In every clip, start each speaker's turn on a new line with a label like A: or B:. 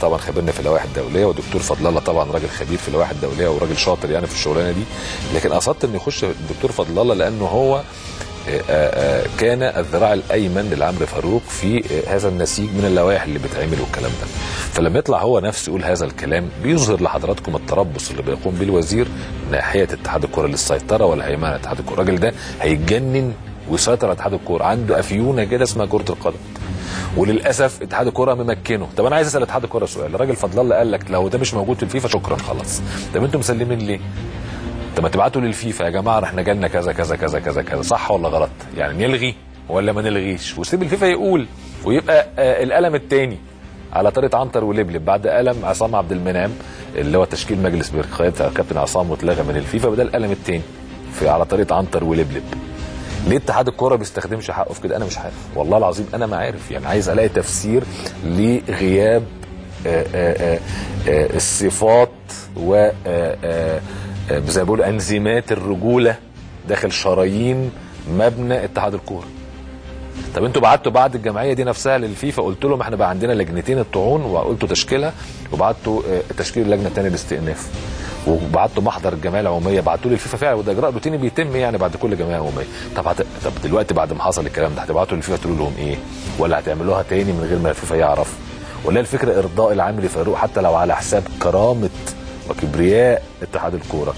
A: طبعا خبرني في اللوائح الدوليه والدكتور فضل الله طبعا راجل خبير في اللوائح الدوليه وراجل شاطر يعني في الشغلانه دي لكن قصدت انه يخش الدكتور فضل الله لانه هو آه، آه، كان الذراع الايمن لعمرو فاروق في آه، هذا النسيج من اللوائح اللي بتعمل والكلام ده فلما يطلع هو نفسه يقول هذا الكلام بيظهر لحضراتكم التربص اللي بيقوم به الوزير ناحيه اتحاد الكره للسيطره والهيمنه على اتحاد الكره الراجل ده هيتجنن ويسيطر على اتحاد الكوره عنده افيونه كده اسمها كره القدم وللاسف اتحاد الكوره ممكنه طب انا عايز اسال اتحاد الكوره سؤال الراجل فضل الله قال لك لو ده مش موجود في الفيفا شكرا خلاص طب انتم مسلمين ليه طب ما تبعتوا للفيفا يا جماعه احنا جالنا كذا كذا كذا كذا كذا صح ولا غلط يعني نلغي ولا ما نلغيش وسيب الفيفا يقول ويبقى آه القلم الثاني على طريقه عنتر ولبلب بعد قلم عصام عبد المنعم اللي هو تشكيل مجلس بقياده كابتن عصام واتلغى من الفيفا بدل القلم الثاني في على طريقه عنتر ولبلب ليه اتحاد الكوره بيستخدمش حقه في كده انا مش عارف والله العظيم انا ما عارف يعني عايز الاقي تفسير لغياب آه، آه، آه، الصفات و آه، آه، آه، زي ما بيقولوا انزيمات الرجوله داخل شرايين مبنى اتحاد الكوره طب انتوا بعتوا بعد الجمعيه دي نفسها للفيفا قلت لهم احنا بقى عندنا لجنتين الطعون وقلتوا تشكيلها وبعتوا آه، تشكيل اللجنه الثانيه الاستئناف وبعتوا محضر الجمعيه العموميه بعتوا لي الفيفا فعلا وده اجراء روتيني بيتم يعني بعد كل جمعيه عموميه طب هت... طب دلوقتي بعد ما حصل الكلام ده هتبعتوا للفيفا تقولوا لهم ايه ولا هتعملوها تاني من غير ما الفيفا يعرف ولا الفكره ارضاء العامل فاروق حتى لو على حساب كرامه وكبرياء اتحاد الكوره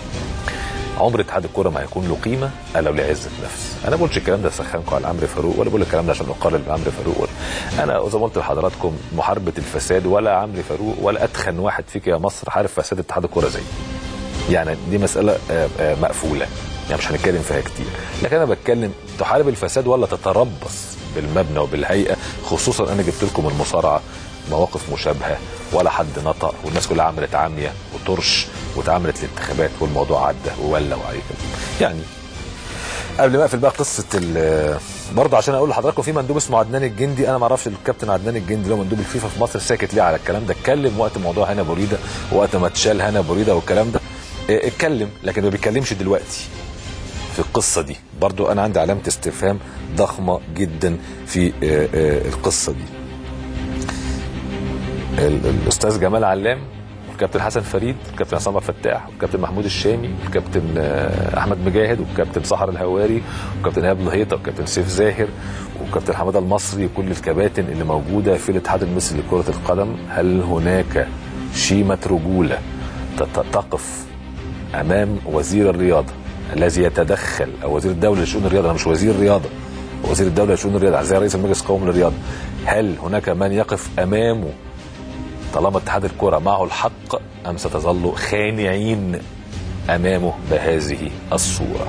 A: عمر اتحاد الكوره ما هيكون له قيمه الا لعزه نفس انا ما بقولش الكلام ده سخنكم على عمرو فاروق ولا بقول الكلام ده عشان اقلل من عمرو فاروق ولا انا زي ما قلت لحضراتكم محاربه الفساد ولا عمرو فاروق ولا اتخن واحد فيك يا مصر عارف فساد اتحاد الكوره زي يعني دي مساله آه، آه، مقفوله يعني مش هنتكلم فيها كتير لكن انا بتكلم تحارب الفساد ولا تتربص بالمبنى وبالهيئه خصوصا انا جبت لكم المصارعه مواقف مشابهه ولا حد نطق والناس كلها عملت عاميه وطرش واتعملت الانتخابات والموضوع عدى وولى وعليه يعني قبل ما اقفل بقى قصه ال- برضه عشان اقول لحضراتكم في مندوب اسمه عدنان الجندي انا ما اعرفش الكابتن عدنان الجندي اللي هو مندوب الفيفا في مصر ساكت ليه على الكلام ده اتكلم وقت موضوع هنا بوريده وقت ما اتشال هنا بوريده والكلام ده اه، اتكلم لكن ما بيتكلمش دلوقتي في القصه دي برضو انا عندي علامه استفهام ضخمه جدا في اه، اه، القصه دي ال- الاستاذ جمال علام والكابتن حسن فريد والكابتن عصام عبد الفتاح والكابتن محمود الشامي والكابتن آه، احمد مجاهد والكابتن سحر الهواري والكابتن ايهاب لهيطه والكابتن سيف زاهر والكابتن حماده المصري وكل الكباتن اللي موجوده في الاتحاد المصري لكره القدم هل هناك شيمه رجوله تت- تقف امام وزير الرياضه الذي يتدخل او وزير الدوله لشؤون الرياضه انا مش وزير رياضه وزير الدوله لشؤون الرياضه زي رئيس المجلس القومي للرياضه هل هناك من يقف امامه طالما اتحاد الكرة معه الحق أم ستظل خانعين أمامه بهذه الصورة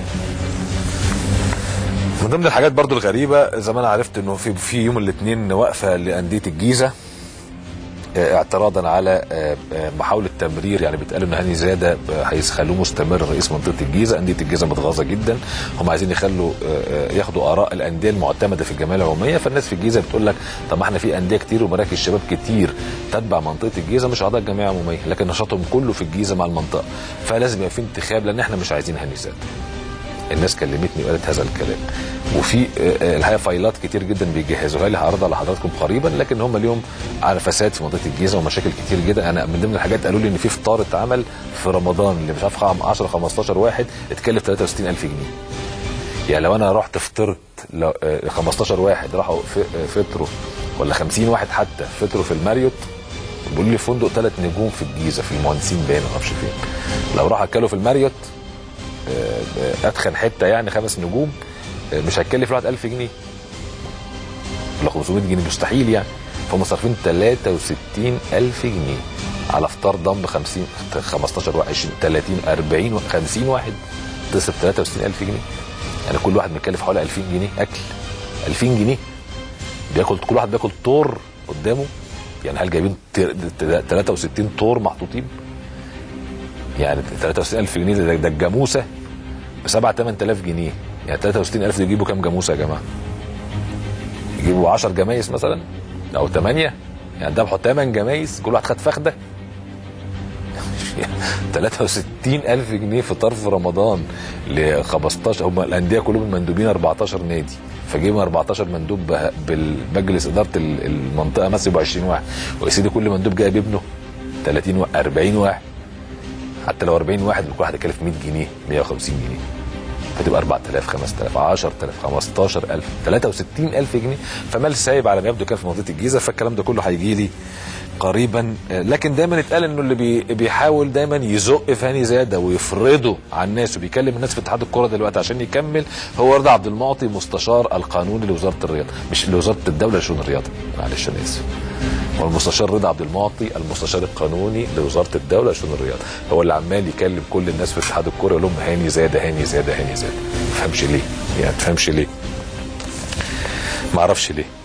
A: من ضمن الحاجات برضو الغريبة زي ما أنا عرفت أنه في في يوم الاثنين وقفة لأندية الجيزة آه، اعتراضا على آه، آه، محاولة تمرير يعني بيتقال ان هاني زاده آه، هيخلوه مستمر رئيس منطقة الجيزة أندية الجيزة متغاظة جدا هم عايزين يخلوا آه، آه، ياخدوا آراء الأندية المعتمدة في الجمعية العمومية فالناس في الجيزة بتقول لك طب ما احنا في أندية كتير ومراكز شباب كتير تتبع منطقة الجيزة مش أعضاء الجمعية العمومية لكن نشاطهم كله في الجيزة مع المنطقة فلازم يبقى في انتخاب لأن احنا مش عايزين هاني زاده الناس كلمتني وقالت هذا الكلام وفي آه، آه، الحقيقه فايلات كتير جدا بيجهزوها لي هعرضها لحضراتكم قريبا لكن هم اليوم على فساد في منطقه الجيزه ومشاكل كتير جدا انا من ضمن الحاجات قالوا لي ان في فطار اتعمل في رمضان اللي مش عارف 10 15 واحد اتكلف 63000 جنيه يعني لو انا رحت فطرت لو آه، 15 واحد راحوا ف- آه، فطروا ولا 50 واحد حتى فطروا في الماريوت بيقولوا لي فندق ثلاث نجوم في الجيزه في المهندسين باين ما اعرفش فين لو راحوا اكلوا في الماريوت آه، اتخن حته يعني خمس نجوم آه، مش هتكلف الواحد 1000 جنيه ولا 500 جنيه مستحيل يعني فهم صارفين 63000 جنيه على فطار ضم 50 15 واحد 20 30 40 50 واحد تصرف 63000 جنيه يعني كل واحد مكلف حوالي 2000 جنيه اكل 2000 جنيه بياكل كل واحد بياكل طور قدامه يعني هل جايبين ت- ت- 63 طور محطوطين يعني 63000 جنيه ده, ده الجاموسه ب 7 8000 جنيه يعني 63000 دول يجيبوا كام جاموسه يا جماعه؟ يجيبوا 10 جمايس مثلا او 8 يعني ذبحوا 8 جمايس كل واحد خد فخده 63000 جنيه فطار في رمضان ل 15 هم الانديه كلهم المندوبين 14 نادي فجيب 14 مندوب به- بالمجلس اداره ال- المنطقه مثلا يبقوا 20 واحد ويا سيدي كل مندوب جايب ابنه 30 واحد 40 واحد حتى لو 40 واحد كل واحد يكلف 100 جنيه 150 جنيه فتبقى 4000 5000 10000 15000 63000 جنيه فمال سايب على ما يبدو كان في منطقه الجيزه فالكلام ده كله هيجي لي قريبا آه، لكن دايما اتقال انه اللي بي بيحاول دايما يزق في هاني زاده ويفرضه على الناس وبيكلم الناس في اتحاد الكوره دلوقتي عشان يكمل هو رضا عبد المعطي مستشار القانوني لوزاره الرياضه مش لوزاره الدوله لشؤون الرياضه معلش انا اسف هو المستشار رضا عبد المعطي المستشار القانوني لوزاره الدوله لشؤون الرياضه هو اللي عمال يكلم كل الناس في اتحاد الكوره يقول لهم هاني زاده هاني زاده هاني زاده ما تفهمش ليه يعني ما تفهمش ليه ما اعرفش ليه